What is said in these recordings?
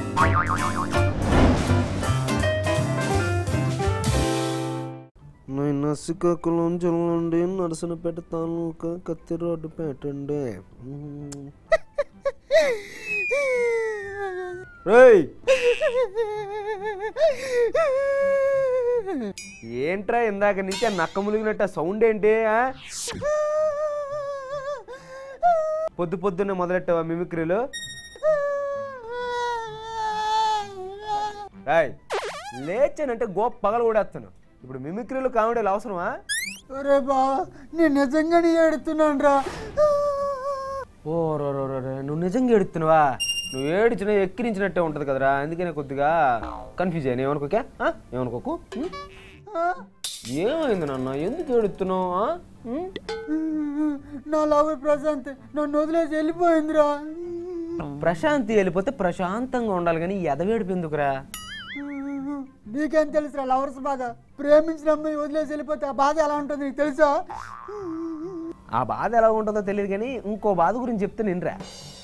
నేను శ్రీకాకుళం జిల్లా నుండి నరసనపేట తాలూకా కత్తి రోడ్డు పెట్టండి రేయ్ ఏంట్రా ఇందాక నుంచి ఆ నక్క ములిగినట్టు సౌండ్ ఏంటి ఆ? పొద్దు పొద్దున్నే మొదలెట్టావా మిమిక్రీలు రాయ్ లేచానంటే గోప పగల కూడేస్తాను ఇప్పుడు మిమిక్రీలు కామెడీలు అవసరమా ఒరే బావా నేను నిజంగానే ఏడుతున్నాను రా ఓ రో రో రో రో, నువ్వు నిజంగా ఏడుతున్నావా నువ్వు ఏడిచినా ఎక్కిరించినట్టే ఉంటుంది కదరా అందుకనే కొద్దిగా కన్ఫ్యూజ్ అయ్యాను ఏమనుకోకే ఆ? ఏమనుకోకు ఉం? ఏమైంది నాన్న ఎందుకు ఏడుస్తున్నావు ఆ? ఉం? నా లవర్ ప్రశాంత్ నన్ను వదిలేసి వెళ్ళిపోయిందిరా ప్రశాంతి వెళ్ళిపోతే ప్రశాంతంగా ఉండాలి కానీ ఎదవేడుపు ఎందుకురా నీకేం తెలుసురా లవర్స్ బాధ ప్రేమించిన అమ్మాయి వదిలేసి వెళ్ళిపోతే ఆ బాధ ఎలా ఉంటుంది నీకు తెలుసా ఆ బాధ ఎలా ఉంటుందో తెలియదు కానీ ఇంకో బాధ గురించి చెప్తే నిన్రా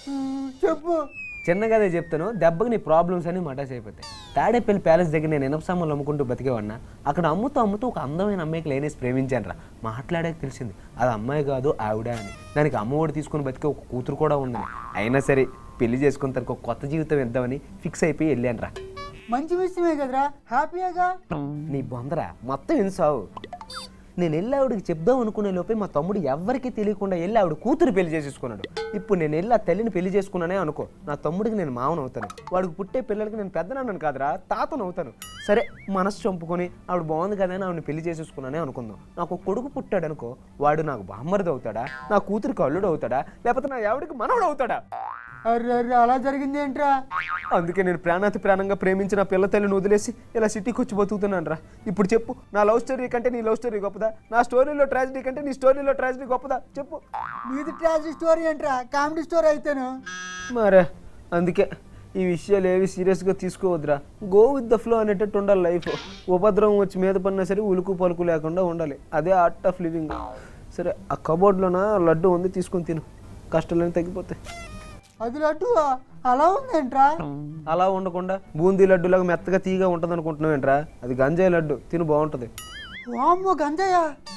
చెప్పు చిన్నగానే చెప్తాను దెబ్బకి నీ ప్రాబ్లమ్స్ అన్ని మటాస్ అయిపోతాయి తాడేపల్లి ప్యాలెస్ దగ్గర నేను ఇనప సామాన్లు అమ్ముకుంటూ బతికేవాడినా అక్కడ అమ్ముతూ అమ్ముతూ ఒక అందమైన అమ్మాయికి లేనేసి ప్రేమించాను రా మాట్లాడాక తెలిసింది అది అమ్మాయి కాదు ఆవిడ అని దానికి అమ్మఒడి తీసుకుని బతికే ఒక కూతురు కూడా ఉందని అయినా సరే పెళ్లి చేసుకుని తనకు ఒక కొత్త జీవితం ఇద్దామని ఫిక్స్ అయిపోయి వెళ్ళాను రా మంచి విషయమే కదరా హ్యాపీగా నీ బొందరా మొత్తం వినసావు నేను వెళ్ళి ఆవిడకి చెప్దాం అనుకునే లోపే మా తమ్ముడు ఎవ్వరికీ తెలియకుండా వెళ్ళి ఆవిడ కూతురు పెళ్లి చేసేసుకున్నాడు ఇప్పుడు నేను వెళ్ళి ఆ తల్లిని పెళ్లి చేసుకున్నానే అనుకో నా తమ్ముడికి నేను మావన అవుతాను వాడికి పుట్టే పిల్లలకి నేను పెద్దనాన్నను కాదురా తాతను అవుతాను సరే మనసు చంపుకొని ఆవిడ బాగుంది కదా అని ఆవిడని పెళ్లి చేసేసుకున్నానే అనుకుందాం నాకు ఒక కొడుకు పుట్టాడు అనుకో వాడు నాకు బామ్మరిది అవుతాడా నా కూతురికి అల్లుడు అవుతాడా లేకపోతే నా ఆవిడకి మనవడు అవుతాడా అర్రే అర్రే అలా జరిగింది ఏంట్రా అందుకే నేను ప్రాణాతి ప్రాణంగా ప్రేమించిన పిల్ల తల్లిని వదిలేసి ఇలా సిటీకి వచ్చి బతుకుతున్నాను రా ఇప్పుడు చెప్పు నా లవ్ స్టోరీ కంటే నీ లవ్ స్టోరీ గొప్పదా నా స్టోరీలో ట్రాజడీ కంటే నీ స్టోరీలో ట్రాజడీ గొప్పదా చెప్పు మీది ట్రాజడీ స్టోరీ ఏంట్రా కామెడీ స్టోరీ అయితేను మరే అందుకే ఈ విషయాలు ఏవి సీరియస్గా తీసుకోవద్దురా గో విత్ ద ఫ్లో అనేటట్టు ఉండాలి లైఫ్ ఉపద్రవం వచ్చి మీద పడినా సరే ఉలుకు పలుకు లేకుండా ఉండాలి అదే ఆర్ట్ ఆఫ్ లివింగ్ సరే ఆ కబోర్డ్లోన లడ్డు ఉంది తీసుకొని తిను కష్టాలన్నీ తగ్గిపోతాయి అది లడ్డు అలా ఉందేంట్రా అలా ఉండకుండా బూందీ లడ్డులాగా మెత్తగా తీగా ఉంటుంది అనుకుంటున్నావు ఏంట్రా అది గంజాయి లడ్డు తిను బాగుంటుంది వామ్మో గంజయ్య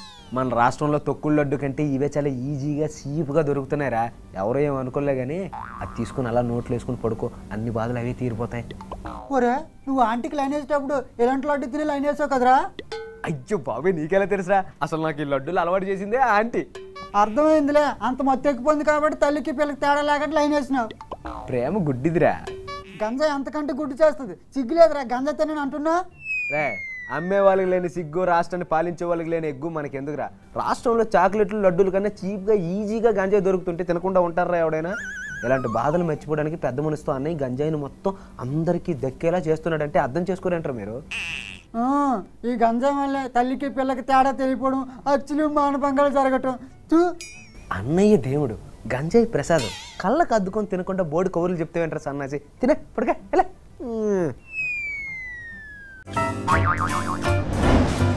మన రాష్ట్రంలో తొక్కుడు లడ్డు కంటే ఇవే చాలా ఈజీగా సీపుగా దొరుకుతున్నాయిరా ఎవరో ఏం అనుకోలే కానీ అది తీసుకుని అలా నోట్లు వేసుకుని పడుకో అన్ని బాధలు అవే తీరిపోతాయి ఒరే నువ్వు ఆంటీకి లైన్ వేసేటప్పుడు ఎలాంటి లడ్డు తిని లైన్ వేసావు కదరా అయ్యో బాబాయ్ నీకెలా తెలుసా అసలు నాకు ఈ లడ్డూలు అలవాటు చేసిందే ఆ ఆంటీ అర్థమైందిలే అంత మొత్తం ఎక్కిపోయింది కాబట్టి తల్లికి పిల్లకి తేడా లేకుండా లైన్ వేసినావు ప్రేమ గుడ్డిదిరా గంజాయి అంతకంటే గుడ్డు చేస్తుంది సిగ్గులేదురా గంజాయి తినని అంటున్నా రే అమ్మే వాళ్ళకి లేని సిగ్గు రాష్ట్రాన్ని పాలించే వాళ్ళకి లేని ఎగ్గు మనకి ఎందుకురా రాష్ట్రంలో చాక్లెట్లు లడ్డూలు కన్నా చీప్గా ఈజీగా గంజాయి దొరుకుతుంటే తినకుండా ఉంటారా ఎవడైనా ఇలాంటి బాధలు మర్చిపోవడానికి పెద్ద మనసుతో అన్నయ్య గంజాయిని మొత్తం అందరికీ దక్కేలా చేస్తున్నాడంటే అర్థం చేసుకోరంటారు మీరు ఆ, ఈ గంజాయి వల్లే తల్లికి పిల్లకి తేడా తెలియపోవడం అచ్చులు మానభంగాలు జరగటం చూ అన్నయ్య దేవుడు గంజాయి ప్రసాదం కళ్ళకు అద్దుకొని తినకుండా బోడి కౌరులు చెప్తే వెంటారు సన్నాసి తినే పడక ఎలా